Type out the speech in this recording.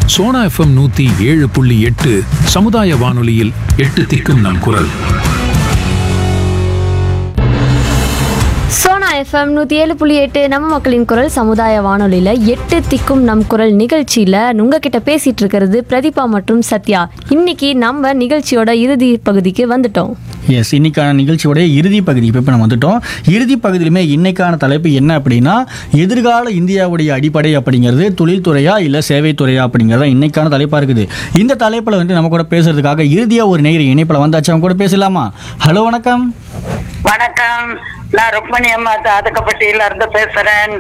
Sona FM நூத்தி ஏழு புள்ளி எட்டு சமுதாய வானொலியில் எட்டு திக்கும் நம் குரல் சோனா எஃப்எம் நூற்றி ஏழு புள்ளி எட்டு நம்ம மக்களின் குரல் சமுதாய வானொலியில் எட்டு திக்கும் நம் குரல் நிகழ்ச்சியில் உங்ககிட்ட பேசிட்டு இருக்கிறது பிரதீபா மற்றும் சத்யா இன்னைக்கு நம்ம நிகழ்ச்சியோட இறுதி பகுதிக்கு வந்துட்டோம் எஸ் இன்னைக்கான நிகழ்ச்சியோடைய இறுதி பகுதி இப்போ நம்ம வந்துட்டோம் இறுதி பகுதியிலுமே இன்னைக்கான தலைப்பு என்ன அப்படின்னா எதிர்கால இந்தியாவுடைய அடிப்படை அப்படிங்கிறது தொழில்துறையா இல்லை சேவைத்துறையா அப்படிங்கிறதா இன்னைக்கான தலைப்பாக இருக்குது இந்த தலைப்பில் வந்து நம்ம கூட பேசுறதுக்காக இறுதியாக ஒரு நேர் இணைப்பில் வந்தாச்சு அவங்க கூட பேசலாமா ஹலோ வணக்கம் வணக்கம் நான் ருக்மணி அம்மா தாதகப்பட்டியில இருந்து பேசுறேன்